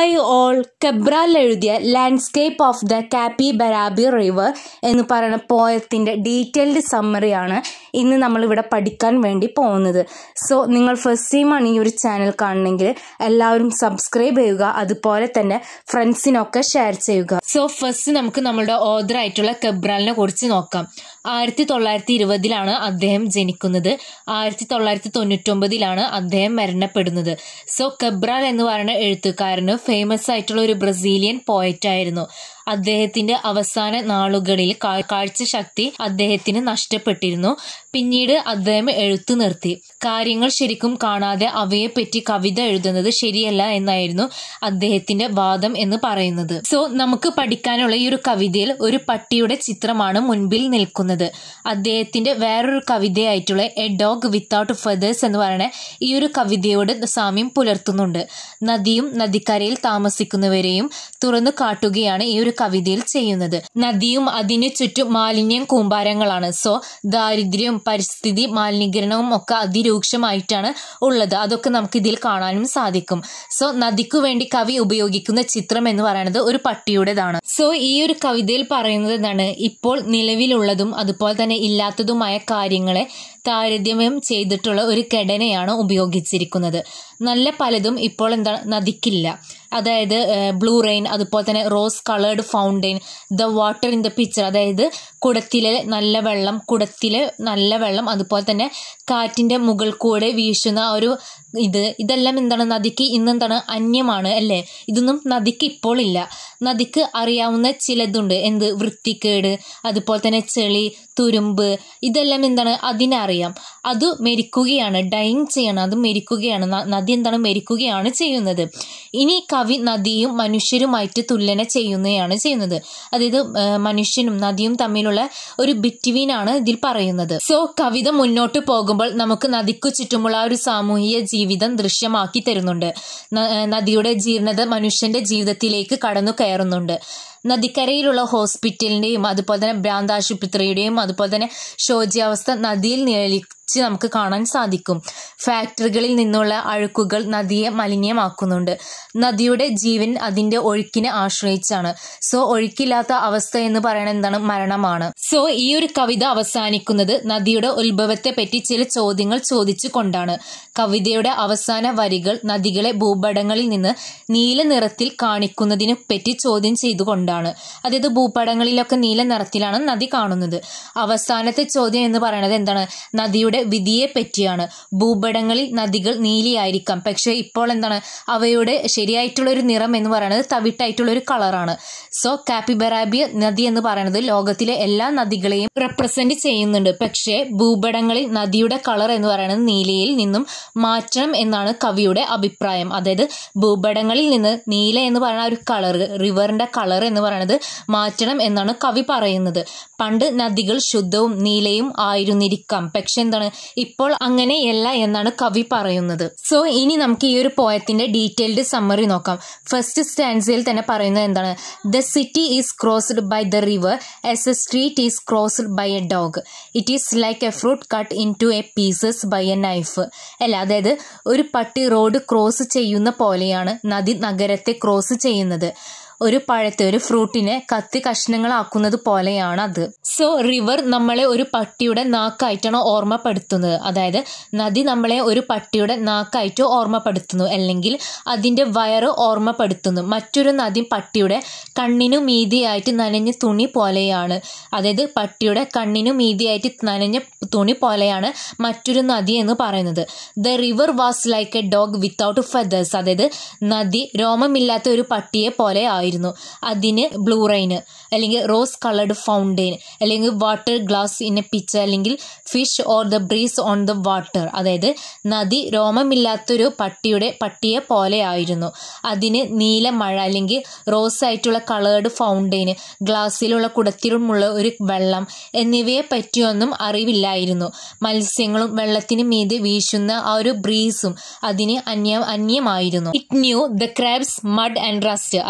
hi all കെബ്രാൽ എഴുതിയ landscape of the കാപ്പി ബരാബി river എന്ന് പറയുന്ന പോയത്തിൻ്റെ ഡീറ്റെയിൽഡ് സമ്മറിയാണ് ഇന്ന് നമ്മളിവിടെ പഠിക്കാൻ വേണ്ടി പോകുന്നത് സോ നിങ്ങൾ ഫസ്റ്റ് ടൈമാണ് ഈ ഒരു ചാനൽ കാണണമെങ്കിൽ എല്ലാവരും സബ്സ്ക്രൈബ് ചെയ്യുക അതുപോലെ തന്നെ ഫ്രണ്ട്സിനൊക്കെ ഷെയർ ചെയ്യുക സോ ഫസ്റ്റ് നമുക്ക് നമ്മളുടെ ഓദർ ആയിട്ടുള്ള കെബ്രാലിനെ കുറിച്ച് നോക്കാം ആയിരത്തി തൊള്ളായിരത്തി ഇരുപതിലാണ് അദ്ദേഹം ജനിക്കുന്നത് ആയിരത്തി തൊള്ളായിരത്തി തൊണ്ണൂറ്റൊമ്പതിലാണ് അദ്ദേഹം മരണപ്പെടുന്നത് സോ കെബ്രാൽ എന്ന് പറയുന്ന എഴുത്തുകാരന് ഫേമസ് ആയിട്ടുള്ള ഒരു ബ്രസീലിയൻ പോയറ്റ് ആയിരുന്നു അദ്ദേഹത്തിന്റെ അവസാന നാളുകളിൽ കാഴ്ച ശക്തി അദ്ദേഹത്തിന് നഷ്ടപ്പെട്ടിരുന്നു പിന്നീട് അദ്ദേഹം എഴുത്തു നിർത്തി കാര്യങ്ങൾ ശരിക്കും കാണാതെ അവയെപ്പറ്റി കവിത എഴുതുന്നത് ശരിയല്ല എന്നായിരുന്നു അദ്ദേഹത്തിന്റെ വാദം എന്ന് പറയുന്നത് സോ നമുക്ക് പഠിക്കാനുള്ള ഈ ഒരു കവിതയിൽ ഒരു പട്ടിയുടെ ചിത്രമാണ് മുൻപിൽ നിൽക്കുന്നത് അദ്ദേഹത്തിന്റെ വേറൊരു കവിതയായിട്ടുള്ള എ ഡോഗ് വിത്തൗട്ട് ഫെദേഴ്സ് എന്ന് പറയുന്ന ഈ ഒരു കവിതയോട് സാമ്യം പുലർത്തുന്നുണ്ട് നദിയും നദിക്കരയിൽ താമസിക്കുന്നവരെയും തുറന്നു കാട്ടുകയാണ് ഈ ഒരു കവിതയിൽ ചെയ്യുന്നത് നദിയും അതിനു ചുറ്റും മാലിന്യം കൂമ്പാരങ്ങളാണ് സോ ദാരിദ്ര്യവും പരിസ്ഥിതി മാലിന്യീകരണവും ഒക്കെ അതിരൂക്ഷമായിട്ടാണ് ഉള്ളത് അതൊക്കെ നമുക്ക് ഇതിൽ കാണാനും സാധിക്കും സോ നദിക്കു വേണ്ടി കവി ഉപയോഗിക്കുന്ന ചിത്രം എന്ന് പറയുന്നത് ഒരു പട്ടിയുടേതാണ് സോ ഈ ഒരു കവിതയിൽ പറയുന്നത് എന്താണ് ഇപ്പോൾ നിലവിലുള്ളതും അതുപോലെ തന്നെ ഇല്ലാത്തതുമായ കാര്യങ്ങളെ താരതമ്യം ചെയ്തിട്ടുള്ള ഒരു ഘടനയാണ് ഉപയോഗിച്ചിരിക്കുന്നത് നല്ല പലതും ഇപ്പോൾ എന്താണ് നദിക്കില്ല അതായത് ബ്ലൂ റെയിൻ അതുപോലെ തന്നെ rose coloured fountain the water in the picture അതായത് കുടത്തിലെ നല്ല വെള്ളം കുടത്തിലെ നല്ല വെള്ളം അതുപോലെ തന്നെ കാറ്റിൻ്റെ മുകൾ കൂടെ വീശുന്ന ഒരു ഇത് ഇതെല്ലാം എന്താണ് നദിക്ക് ഇന്നെന്താണ് അന്യമാണ് അല്ലേ ഇതൊന്നും നദിക്ക് ഇപ്പോൾ ഇല്ല നദിക്ക് അറിയാവുന്ന ചിലതുണ്ട് എന്ത് വൃത്തിക്കേട് അതുപോലെ തന്നെ ചെളി തുരുമ്പ് ഇതെല്ലാം എന്താണ് അതിനറിയാം അത് മെരിക്കുകയാണ് ഡൈങ് ചെയ്യണം അത് മെരിക്കുകയാണ് നദി എന്താണ് മെരിക്കുകയാണ് ചെയ്യുന്നത് ഇനി കവി നദിയും മനുഷ്യരുമായിട്ട് തുലന ചെയ്യുന്നതാണ് ചെയ്യുന്നത് അതായത് മനുഷ്യനും നദിയും തമ്മിലുള്ള ഒരു ബിറ്റ്വീൻ ആണ് ഇതിൽ പറയുന്നത് സോ കവിത മുന്നോട്ട് പോകുമ്പോൾ നമുക്ക് നദിക്കു ചുറ്റുമുള്ള ഒരു സാമൂഹിക ജീവിതം ദൃശ്യമാക്കി തരുന്നുണ്ട് നദിയുടെ ജീർണത മനുഷ്യന്റെ ജീവിതത്തിലേക്ക് കടന്നു കയറുന്നുണ്ട് നദിക്കരയിലുള്ള ഹോസ്പിറ്റലിൻ്റെയും അതുപോലെ തന്നെ ഭ്രാന്താശുപത്രിയുടെയും അതുപോലെ തന്നെ ശോച്യാവസ്ഥ നദിയിൽ നിഴലിച്ച് നമുക്ക് കാണാൻ സാധിക്കും ഫാക്ടറികളിൽ നിന്നുള്ള അഴുക്കുകൾ നദിയെ മലിനമാക്കുന്നുണ്ട് നദിയുടെ ജീവൻ അതിൻ്റെ ഒഴുക്കിനെ ആശ്രയിച്ചാണ് സോ ഒഴുക്കില്ലാത്ത അവസ്ഥ എന്ന് പറയുന്നത് എന്താണ് മരണമാണ് സോ ഈ ഒരു കവിത അവസാനിക്കുന്നത് നദിയുടെ ഉത്ഭവത്തെ പറ്റി ചില ചോദ്യങ്ങൾ ചോദിച്ചു കൊണ്ടാണ് കവിതയുടെ അവസാന വരികൾ നദികളെ ഭൂപടങ്ങളിൽ നിന്ന് നീല നിറത്തിൽ കാണിക്കുന്നതിനെ പറ്റി ചോദ്യം ചെയ്തുകൊണ്ടാണ് ആണ് അതായത് ഭൂപടങ്ങളിലൊക്കെ നീല നിറത്തിലാണ് നദി കാണുന്നത് അവസാനത്തെ ചോദ്യം എന്ന് പറയുന്നത് എന്താണ് നദിയുടെ വിധിയെ പറ്റിയാണ് ഭൂപടങ്ങളിൽ നദികൾ നീലിയായിരിക്കാം പക്ഷെ ഇപ്പോൾ എന്താണ് അവയുടെ ശരിയായിട്ടുള്ള ഒരു നിറം എന്ന് പറയുന്നത് തവിട്ടായിട്ടുള്ള ഒരു കളറാണ് സോ കാപ്പിബറാബിയ നദി എന്ന് പറയുന്നത് ലോകത്തിലെ എല്ലാ നദികളെയും റെപ്രസെന്റ് ചെയ്യുന്നുണ്ട് പക്ഷേ ഭൂപടങ്ങളിൽ നദിയുടെ കളർ എന്ന് പറയുന്നത് നീലയിൽ നിന്നും മാറ്റണം എന്നാണ് കവിയുടെ അഭിപ്രായം അതായത് ഭൂപടങ്ങളിൽ നിന്ന് നീല എന്ന് പറയുന്ന ഒരു കളർ റിവറിന്റെ കളർ എന്ന് പറയുന്നത് മാറ്റണം എന്നാണ് കവി പറയുന്നത് പണ്ട് നദികൾ ശുദ്ധവും നീലയും ആയിരുന്നിരിക്കാം പക്ഷെ എന്താണ് ഇപ്പോൾ അങ്ങനെയല്ല എന്നാണ് കവി പറയുന്നത് സോ ഇനി നമുക്ക് ഈ ഒരു പോയത്തിന്റെ ഡീറ്റെയിൽഡ് സമ്മറി നോക്കാം ഫസ്റ്റ് സ്റ്റാൻസിൽ തന്നെ പറയുന്നത് എന്താണ് the city is crossed by the river as a street is crossed by a dog it is like a fruit cut into a pieces by a knife അല്ല അതായത് ഒരു പട്ടി road cross ചെയ്യുന്ന പോലെയാണ് നദി നഗരത്തെ ക്രോസ് ചെയ്യുന്നത് ഒരു പഴത്തെ ഒരു ഫ്രൂട്ടിനെ കത്തി കഷ്ണങ്ങളാക്കുന്നത് പോലെയാണ് അത് സോ റിവർ നമ്മളെ ഒരു പട്ടിയുടെ നാക്കായിട്ടാണ് ഓർമ്മപ്പെടുത്തുന്നത് അതായത് നദി നമ്മളെ ഒരു പട്ടിയുടെ നാക്കായിട്ട് ഓർമ്മപ്പെടുത്തുന്നു അല്ലെങ്കിൽ അതിൻ്റെ വയറ് ഓർമ്മപ്പെടുത്തുന്നു മറ്റൊരു നദി പട്ടിയുടെ കണ്ണിനു മീതിയായിട്ട് നനഞ്ഞ തുണി പോലെയാണ് അതായത് പട്ടിയുടെ കണ്ണിനു മീതിയായിട്ട് നനഞ്ഞ തുണി പോലെയാണ് മറ്റൊരു നദി എന്ന് പറയുന്നത് the river was like a dog without feathers അതായത് നദി രോമമില്ലാത്ത ഒരു പട്ടിയെ പോലെ ആയിരുന്നു അതിന് ബ്ലൂ റൈന് അല്ലെങ്കിൽ റോസ് കളർഡ് ഫൗണ്ടെയിൻ അല്ലെങ്കിൽ water glass in a picture അല്ലെങ്കിൽ fish or the breeze on the water അതായത് നദി രോമമില്ലാത്തൊരു പട്ടിയുടെ പട്ടിയെ പോലെ ആയിരുന്നു അതിന് നീല മഴ അല്ലെങ്കിൽ റോസ് ആയിട്ടുള്ള കളേർഡ് ഫൗണ്ടെയിൻ ഗ്ലാസ്സിലുള്ള കുടത്തിലുമുള്ള ഒരു വെള്ളം എന്നിവയെ പറ്റിയൊന്നും അറിവില്ലായിരുന്നു മത്സ്യങ്ങളും വെള്ളത്തിന് മീതെ വീശുന്ന ആ ഒരു ബ്രീസും അതിന് അന്യ അന്യമായിരുന്നു it knew the crabs mud and rust അതായത്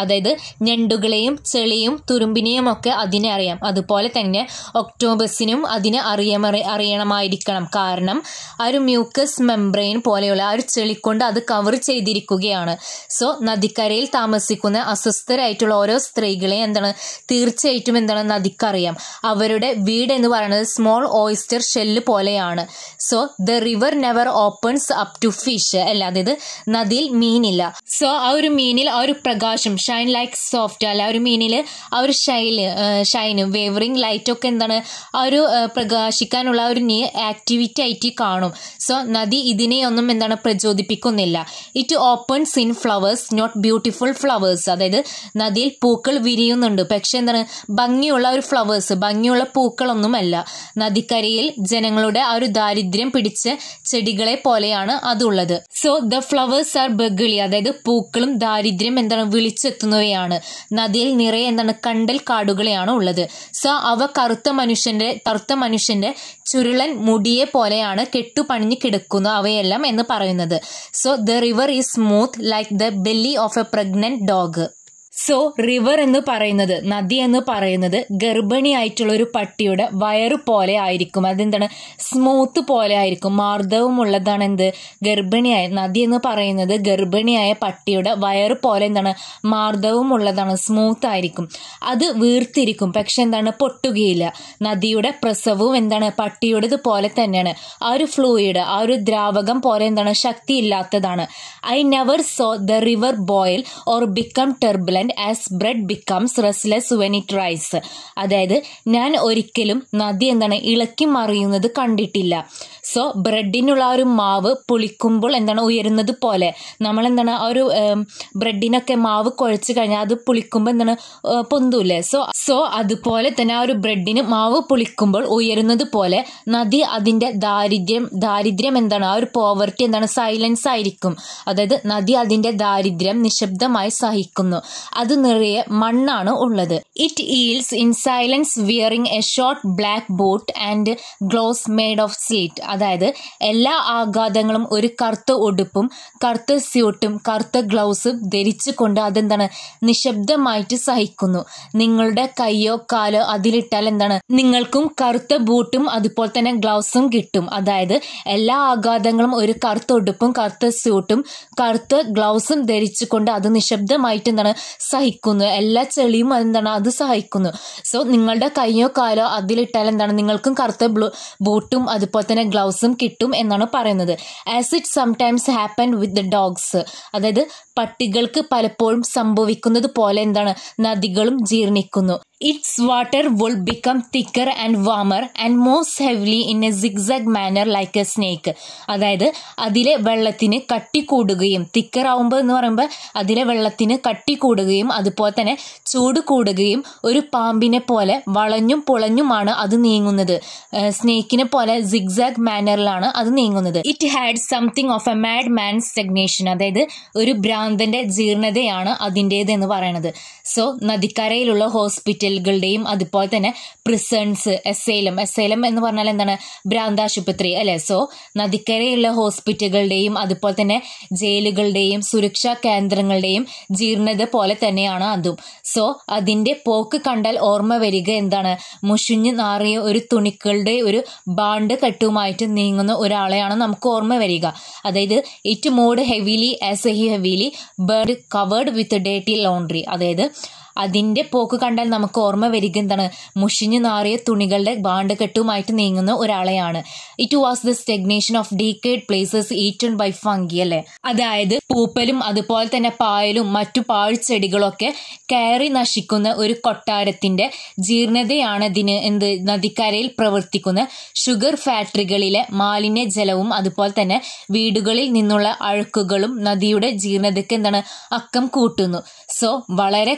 ഞണ്ടുകളെയും ചെളിയും തുരുമ്പിനെയും ഒക്കെ അതിനെ അറിയാം അതുപോലെ തന്നെ ഒക്ടോബസിനും അതിനെ അറിയമറി അറിയണമായിരിക്കണം കാരണം ആ ഒരു മ്യൂക്കസ് മെംബ്രെയിൻ പോലെയുള്ള ആ ഒരു ചെളിക്കൊണ്ട് അത് കവർ ചെയ്തിരിക്കുകയാണ് സോ നദിക്കരയിൽ താമസിക്കുന്ന അസ്വസ്ഥരായിട്ടുള്ള ഓരോ സ്ത്രീകളെ എന്താണ് തീർച്ചയായിട്ടും എന്താണ് നദിക്കറിയാം അവരുടെ വീട് എന്ന് പറയുന്നത് സ്മോൾ ഓയിസ്റ്റർ ഷെല്ല് പോലെയാണ് so the river never opens up to fish അല്ല അതായത് നദിയിൽ മീനില്ല സോ ആ ഒരു മീനിൽ ആ ഒരു പ്രകാശം ഷൈൻ ലൈക്ക് സോഫ്റ്റ് അല്ല ആ ഒരു മീനിൽ ആ ഒരു ഷൈല് ഷൈന് വേവറിങ് ലൈറ്റ് ഒക്കെ എന്താണ് ആ ഒരു ആ, പ്രകാശിക്കാനുള്ള ആ ഒരു നീ ആക്ടിവിറ്റി ആയിട്ട് കാണും സോ നദി ഇതിനെയൊന്നും എന്താണ് പ്രചോദിപ്പിക്കുന്നില്ല it opens in flowers not beautiful flowers അതായത് നദിയിൽ പൂക്കൾ വിരിയുന്നുണ്ട് പക്ഷെ എന്താണ് ഭംഗിയുള്ള ഒരു ഫ്ലവേഴ്സ് ഭംഗിയുള്ള പൂക്കളൊന്നുമല്ല നദിക്കരയിൽ ജനങ്ങളുടെ ആ ഒരു ദാരിദ്ര്യം പിടിച്ച ചെടികളെ പോലെയാണ് അതുള്ളത് so the flowers are beggarly അതായത് പൂക്കളും ദാരിദ്ര്യം എന്താണ് വിളിച്ചെത്തുന്നവയാണ് നദിയിൽ നിറയെ എന്താണ് കണ്ടൽ കാടുകളെയാണ് ഉള്ളത് സോ അവ കറുത്ത മനുഷ്യന്റെ കറുത്ത മനുഷ്യന്റെ ചുരുളൻ മുടിയെ പോലെയാണ് കെട്ടുപണിഞ്ഞ് കിടക്കുന്നു അവയെല്ലാം എന്ന് പറയുന്നത് so the river is smooth like the belly of a pregnant dog so river എന്ന് പറയുന്നത് നദി എന്ന് പറയുന്നത് ഗർഭിണിയായിട്ടുള്ള ഒരു പട്ടിയുടെ വയറ് പോലെ ആയിരിക്കും അതെന്താണ് സ്മൂത്ത് പോലെ ആയിരിക്കും മാർദ്ദവും ഉള്ളതാണ് എന്ത് ഗർഭിണിയായ നദി എന്ന് പറയുന്നത് ഗർഭിണിയായ പട്ടിയുടെ വയറ് പോലെ എന്താണ് മാർദ്ദവും ഉള്ളതാണ് സ്മൂത്ത് ആയിരിക്കും അത് വീർത്തിരിക്കും പക്ഷെ എന്താണ് പൊട്ടുകയില്ല നദിയുടെ പ്രസവവും എന്താണ് പട്ടിയുടേത് പോലെ തന്നെയാണ് ആ ഒരു ഫ്ലൂയിഡ് ആ ഒരു ദ്രാവകം പോലെ എന്താണ് ശക്തിയില്ലാത്തതാണ് I never saw the river boil or become turbulent as bread becomes restless when it rise അതായത് ഞാൻ ഒരിക്കലും നദി എന്താണ് ഇളക്കി മറിയുന്നത് കണ്ടിട്ടില്ല സോ ബ്രെഡിനുള്ള ആ ഒരു മാവ് പുളിക്കുമ്പോൾ എന്താണ് ഉയരുന്നത് പോലെ നമ്മൾ എന്താണ് ആ ഒരു ഏം, ബ്രെഡിനൊക്കെ മാവ് കുഴച്ച് കഴിഞ്ഞാൽ അത് പുളിക്കുമ്പോൾ എന്താണ് ഏ, പൊന്തൂല്ലേ സോ സോ അതുപോലെ തന്നെ ആ ഒരു ബ്രെഡിന് മാവ് പുളിക്കുമ്പോൾ ഉയരുന്നത് പോലെ നദി അതിന്റെ ദാരിദ്ര്യം ദാരിദ്ര്യം എന്താണ് ആ ഒരു പോവർട്ടി എന്താണ് സൈലൻസ് ആയിരിക്കും അതായത് നദി അതിന്റെ ദാരിദ്ര്യം നിശബ്ദമായി സഹിക്കുന്നു അത് നിറയെ മണ്ണാണ് ഉള്ളത് it eels in silence wearing a short black boat and gloves made of sleet അതായത് എല്ലാ ആഘാതങ്ങളും ഒരു കറുത്ത ഉടുപ്പും കറുത്ത സ്യൂട്ടും കറുത്ത ഗ്ലൗസും ധരിച്ചുകൊണ്ട് അതെന്താണ് നിശബ്ദമായിട്ട് സഹിക്കുന്നു നിങ്ങളുടെ കയ്യോ കാലോ അതിലിട്ടാൽ എന്താണ് നിങ്ങൾക്കും കറുത്ത ബൂട്ടും അതുപോലെ തന്നെ ഗ്ലൗസും കിട്ടും അതായത് എല്ലാ ആഘാതങ്ങളും ഒരു കറുത്ത ഉടുപ്പും കറുത്ത സ്യൂട്ടും കറുത്ത ഗ്ലൗസും ധരിച്ചുകൊണ്ട് അത് നിശബ്ദമായിട്ട് എന്താണ് സഹിക്കുന്നു എല്ലാ ചെളിയും എന്താണ് അത് സഹിക്കുന്നു സോ നിങ്ങളുടെ കയ്യോ കാലോ അതിലിട്ടാൽ എന്താണ് നിങ്ങൾക്കും കറുത്ത ബ്ലൂ ബൂട്ടും അതുപോലെ തന്നെ ഗ്ലൗസും കിട്ടും എന്നാണ് പറയുന്നത് as it sometimes happen with the dogs അതായത് പട്ടികൾക്ക് പലപ്പോഴും സംഭവിക്കുന്നത് പോലെ എന്താണ് നദികളും ജീർണിക്കുന്നു its water would become thicker and warmer and most heavily in a zigzag manner like a snake അതായത് അതിലെ വെള്ളത്തിന് കട്ടി കൂടുകയും തിക്കർ ആവുമ്പോൾ എന്ന് പറയുമ്പോൾ അതിലെ വെള്ളത്തിന് കട്ടി കൂടുകയും അതുപോലെ തന്നെ ചൂട് കൂടുകയും ഒരു പാമ്പിനെ പോലെ വളഞ്ഞും പുളഞ്ഞുമാണ് അത് നീങ്ങുന്നത് സ്നേക്കിനെ പോലെ സിഗ്സാഗ് മാനറിലാണ് അത് നീങ്ങുന്നത് it had something of a mad man stagnation അതായത് ഒരു ഭ്രാന്തന്റെ ജീർണതയാണ് അതിൻ്റേത് എന്ന് പറയുന്നത് സോ നദിക്കരയിലുള്ള ഹോസ്പിറ്റലുകളുടെയും അതുപോലെ തന്നെ പ്രിസൺസ് എസൈലം എസൈലം എന്ന് പറഞ്ഞാൽ എന്താണ് ഭ്രാന്താശുപത്രി അല്ലെ സോ നദിക്കരയിലുള്ള ഹോസ്പിറ്റലുകളുടെയും അതുപോലെ തന്നെ ജയിലുകളുടെയും സുരക്ഷാ കേന്ദ്രങ്ങളുടെയും ജീർണത പോലെ തന്നെയാണ് അതും സോ അതിന്റെ പോക്ക് കണ്ടാൽ ഓർമ്മ വരിക എന്താണ് മുഷിഞ്ഞു നാറിയ ഒരു തുണിക്കളുടെ ഒരു ബാണ്ട് കെട്ടുമായിട്ട് നീങ്ങുന്ന ഒരാളെയാണ് നമുക്ക് ഓർമ്മ വരിക അതായത് it moved heavily as a heavily bird covered with ഡേറ്റി ലോണ്ട്രി അതായത് അതിന്റെ പോക്ക് കണ്ടാൽ നമുക്ക് ഓർമ്മ വരിക എന്താണ് മുഷിഞ്ഞു നാറിയ തുണികളുടെ ബാണ്ട് കെട്ടുമായിട്ട് നീങ്ങുന്ന ഒരാളെയാണ് it was the stagnation of decayed places eaten by fungi അല്ലെ അതായത് പൂപ്പലും അതുപോലെ തന്നെ പായലും മറ്റു പാഴ്ചെടികളൊക്കെ കയറി നശിക്കുന്ന ഒരു കൊട്ടാരത്തിന്റെ ജീർണതയാണ് ഇതിന് എന്ത് നദിക്കരയിൽ പ്രവർത്തിക്കുന്ന ഷുഗർ ഫാക്ടറികളിലെ മാലിന്യ ജലവും അതുപോലെ തന്നെ വീടുകളിൽ നിന്നുള്ള അഴുക്കുകളും നദിയുടെ ജീർണതയ്ക്ക് എന്താണ് അക്കം കൂട്ടുന്നു സോ വളരെ കഷ്ടപ്പെട്ട്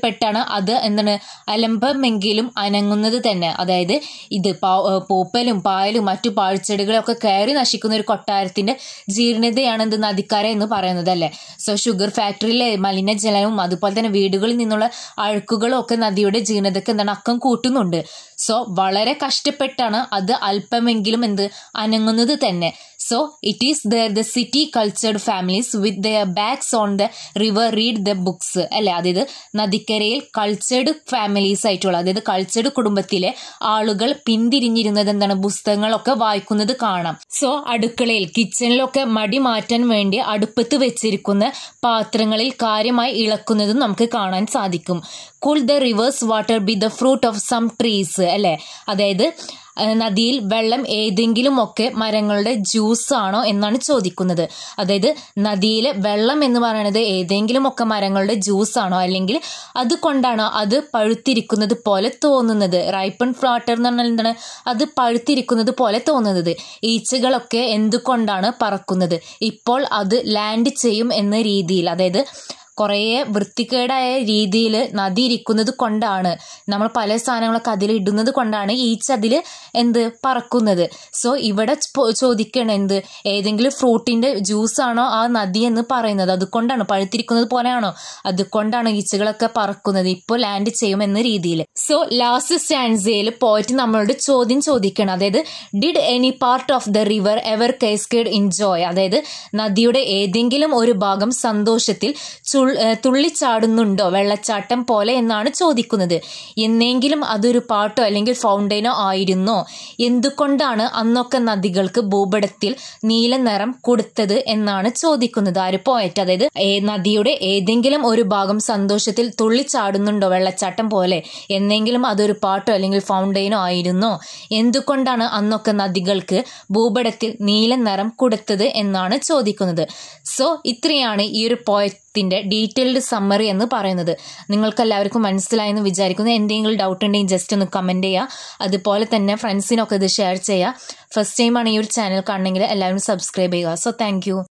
കഷ്ടപ്പെട്ടാണ് അത് എന്താണ് അലംബമെങ്കിലും അനങ്ങുന്നത് തന്നെ അതായത് ഇത് പാ- ഏഹ് പൂപ്പലും പായലും മറ്റു പാഴ്ചെടികളൊക്കെ കയറി നശിക്കുന്ന ഒരു കൊട്ടാരത്തിന്റെ ജീർണതയാണ് എന്ത് നദിക്കര എന്ന് പറയുന്നത് അല്ലേ സോ ഷുഗർ ഫാക്ടറിയിലെ മലിനജലവും അതുപോലെ തന്നെ വീടുകളിൽ നിന്നുള്ള അഴുക്കുകളും ഒക്കെ നദിയുടെ ജീർണതയ്ക്ക് എന്താണ് അക്കം കൂട്ടുന്നുണ്ട് സോ വളരെ കഷ്ടപ്പെട്ടാണ് അത് അല്പമെങ്കിലും എന്ത് അനങ്ങുന്നത് തന്നെ so it is there the city cultured families with the backs on the river read the books അല്ലെ അതായത് നദിക്കരയിൽ കൾച്ചർഡ് ഫാമിലീസ് ആയിട്ടുള്ള അതായത് കൾച്ചർഡ് കുടുംബത്തിലെ ആളുകൾ പിന്തിരിഞ്ഞിരുന്നത് എന്താണ് പുസ്തകങ്ങളൊക്കെ വായിക്കുന്നത് കാണാം സോ അടുക്കളയിൽ കിച്ചണിലൊക്കെ മടി മാറ്റാൻ വേണ്ടി അടുപ്പത്ത് വെച്ചിരിക്കുന്ന പാത്രങ്ങളിൽ കാര്യമായി ഇളക്കുന്നതും നമുക്ക് കാണാൻ സാധിക്കും cool the river's water be the fruit of some trees അല്ലെ അതായത് ഏഹ് നദിയിൽ വെള്ളം ഏതെങ്കിലും ഒക്കെ മരങ്ങളുടെ ജ്യൂസ് ആണോ എന്നാണ് ചോദിക്കുന്നത് അതായത് നദിയിലെ വെള്ളം എന്ന് പറയുന്നത് ഏതെങ്കിലും ഒക്കെ മരങ്ങളുടെ ജ്യൂസ് ആണോ അല്ലെങ്കിൽ അതുകൊണ്ടാണോ അത് പഴുത്തിരിക്കുന്നത് പോലെ തോന്നുന്നത് റൈപ്പൺ ഫ്ലാട്ടർ എന്ന് പറഞ്ഞാൽ എന്താണ് അത് പഴുത്തിരിക്കുന്നത് പോലെ തോന്നുന്നത് ഈച്ചകളൊക്കെ എന്തുകൊണ്ടാണ് പറക്കുന്നത് ഇപ്പോൾ അത് ലാൻഡ് ചെയ്യും എന്ന രീതിയിൽ അതായത് കുറേ വൃത്തികേടായ രീതിയിൽ നദി ഇരിക്കുന്നത് കൊണ്ടാണ് നമ്മൾ പല സാധനങ്ങളൊക്കെ അതിൽ ഇടുന്നത് കൊണ്ടാണ് ഈച്ച അതിൽ എന്ത് പറക്കുന്നത് സോ ഇവിടെ ചോ- ചോദിക്കണം എന്ത് ഏതെങ്കിലും ഫ്രൂട്ടിന്റെ ജ്യൂസ് ആണോ ആ നദി എന്ന് പറയുന്നത് അതുകൊണ്ടാണ് പഴുത്തിരിക്കുന്നത് പോലെയാണോ അതുകൊണ്ടാണ് ഈച്ചകളൊക്കെ പറക്കുന്നത് ഇപ്പോൾ ലാൻഡ് ചെയ്യും എന്ന രീതിയിൽ സോ ലാസ്റ്റ് സ്റ്റാൻസയിൽ പോയിട്ട് നമ്മളോട് ചോദ്യം ചോദിക്കണം അതായത് did any part of the river ever cascade enjoy അതായത് നദിയുടെ ഏതെങ്കിലും ഒരു ഭാഗം സന്തോഷത്തിൽ ചുൾ ഏഹ് തുള്ളിച്ചാടുന്നുണ്ടോ വെള്ളച്ചാട്ടം പോലെ എന്നാണ് ചോദിക്കുന്നത് എന്നെങ്കിലും അതൊരു പാട്ടോ അല്ലെങ്കിൽ ഫൗണ്ടൈനോ ആയിരുന്നോ എന്തുകൊണ്ടാണ് അന്നൊക്കെ നദികൾക്ക് ഭൂപടത്തിൽ നീല നിറം കൊടുത്തത് എന്നാണ് ചോദിക്കുന്നത് ആര് പോയറ്റ് അതായത് ഏ- നദിയുടെ ഏതെങ്കിലും ഒരു ഭാഗം സന്തോഷത്തിൽ തുള്ളിച്ചാടുന്നുണ്ടോ വെള്ളച്ചാട്ടം പോലെ എന്നെങ്കിലും അതൊരു പാട്ടോ അല്ലെങ്കിൽ ഫൗണ്ടൈനോ ആയിരുന്നോ എന്തുകൊണ്ടാണ് അന്നൊക്കെ നദികൾക്ക് ഭൂപടത്തിൽ നീല നിറം കൊടുത്തത് എന്നാണ് ചോദിക്കുന്നത് സോ ഇത്രയാണ് ഈ ഒരു പോയത്തിന്റെ ഡീറ്റെയിൽഡ് സമ്മറി എന്ന് പറയുന്നത് നിങ്ങൾക്ക് എല്ലാവർക്കും മനസ്സിലായെന്ന് വിചാരിക്കുന്നു എന്തെങ്കിലും ഡൗട്ട് ഉണ്ടെങ്കിൽ ജസ്റ്റ് ഒന്ന് കമൻറ്റ് ചെയ്യുക അതുപോലെ തന്നെ ഫ്രണ്ട്സിനൊക്കെ ഇത് ഷെയർ ചെയ്യുക ഫസ്റ്റ് ടൈമാണ് ഈ ഒരു ചാനൽ കാണണമെങ്കിൽ എല്ലാവരും സബ്സ്ക്രൈബ് ചെയ്യുക സോ താങ്ക്